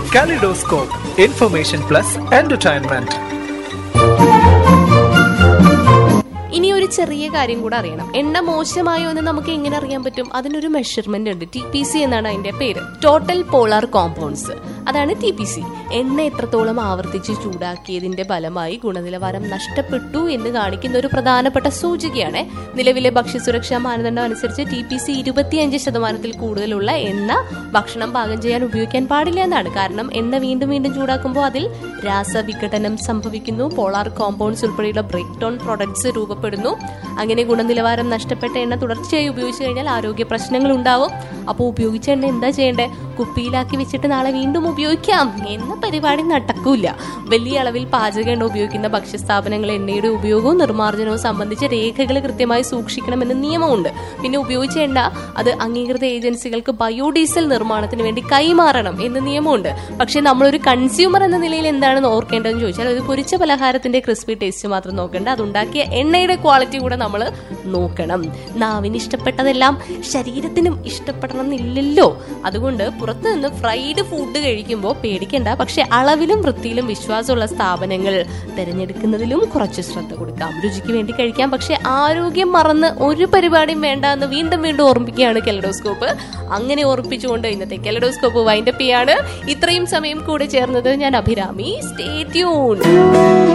Kaleidoscope, information plus entertainment. ഇനി ഒരു ചെറിയ കാര്യം കൂടെ അറിയണം എണ്ണ മോശമായോ എന്ന് നമുക്ക് എങ്ങനെ അറിയാൻ പറ്റും അതിനൊരു മെഷർമെന്റ് ഉണ്ട് ടി പി സി എന്നാണ് അതിന്റെ പേര് ടോട്ടൽ പോളാർ കോമ്പൗണ്ട്സ് അതാണ് ടി പി സി എണ്ണ എത്രത്തോളം ആവർത്തിച്ച് ചൂടാക്കിയതിന്റെ ഫലമായി ഗുണനിലവാരം നഷ്ടപ്പെട്ടു എന്ന് കാണിക്കുന്ന ഒരു പ്രധാനപ്പെട്ട സൂചികയാണ് നിലവിലെ ഭക്ഷ്യസുരക്ഷാ മാനദണ്ഡം അനുസരിച്ച് ടി പി സി ഇരുപത്തിയഞ്ച് ശതമാനത്തിൽ കൂടുതലുള്ള എണ്ണ ഭക്ഷണം പാകം ചെയ്യാൻ ഉപയോഗിക്കാൻ പാടില്ല എന്നാണ് കാരണം എണ്ണ വീണ്ടും വീണ്ടും ചൂടാക്കുമ്പോൾ അതിൽ രാസവിഘടനം സംഭവിക്കുന്നു പോളാർ കോമ്പൗണ്ട്സ് ഉൾപ്പെടെയുള്ള ബ്രേക്ക് ഡൗൺ പ്രൊഡക്ട്സ് രൂപപ്പെടുന്നു അങ്ങനെ ഗുണനിലവാരം നഷ്ടപ്പെട്ട എണ്ണ തുടർച്ചയായി ഉപയോഗിച്ചു കഴിഞ്ഞാൽ ആരോഗ്യ പ്രശ്നങ്ങൾ ഉണ്ടാവും അപ്പോൾ ഉപയോഗിച്ച എണ്ണ എന്താ ചെയ്യേണ്ടേ കുപ്പിയിലാക്കി വെച്ചിട്ട് നാളെ വീണ്ടും ഉപയോഗിക്കാം എന്ന പരിപാടി നടക്കൂല വലിയ അളവിൽ പാചക എണ്ണ ഉപയോഗിക്കുന്ന ഭക്ഷ്യസ്ഥാപനങ്ങൾ എണ്ണയുടെ ഉപയോഗവും നിർമ്മാർജ്ജനവും സംബന്ധിച്ച രേഖകൾ കൃത്യമായി സൂക്ഷിക്കണമെന്ന് നിയമമുണ്ട് പിന്നെ ഉപയോഗിച്ച എണ്ണ അത് അംഗീകൃത ഏജൻസികൾക്ക് ബയോഡീസൽ നിർമ്മാണത്തിന് വേണ്ടി കൈമാറണം എന്ന് നിയമമുണ്ട് പക്ഷേ നമ്മളൊരു കൺസ്യൂമർ എന്ന നിലയിൽ എന്താണെന്ന് ഓർക്കേണ്ടതെന്ന് ചോദിച്ചാൽ ഒരു പൊരിച്ച പലഹാരത്തിന്റെ ക്രിസ്പി ടേസ്റ്റ് മാത്രം നോക്കേണ്ട അതുണ്ടാക്കിയ എണ്ണയുടെ ക്വാളിറ്റി കൂടെ നമ്മൾ നോക്കണം നാവിന് ഇഷ്ടപ്പെട്ടതെല്ലാം ശരീരത്തിനും ഇഷ്ടപ്പെടണം എന്നില്ലല്ലോ അതുകൊണ്ട് പുറത്ത് നിന്ന് ഫ്രൈഡ് ഫുഡ് കഴിക്കുമ്പോൾ പേടിക്കണ്ട പക്ഷെ അളവിലും വൃത്തിയിലും വിശ്വാസമുള്ള സ്ഥാപനങ്ങൾ തിരഞ്ഞെടുക്കുന്നതിലും കുറച്ച് ശ്രദ്ധ കൊടുക്കാം രുചിക്ക് വേണ്ടി കഴിക്കാം പക്ഷെ ആരോഗ്യം മറന്ന് ഒരു പരിപാടിയും വേണ്ട എന്ന് വീണ്ടും വീണ്ടും ഓർമ്മിക്കുകയാണ് കെലഡോസ്കോപ്പ് അങ്ങനെ ഓർമ്മിപ്പിച്ചുകൊണ്ട് ഇന്നത്തെ കെലഡോസ്കോപ്പ് വൈൻഡപ്പ് ചെയ്യാണ് ഇത്രയും സമയം കൂടെ ചേർന്നത് ഞാൻ അഭിരാമി സ്റ്റേ ട്യൂൺ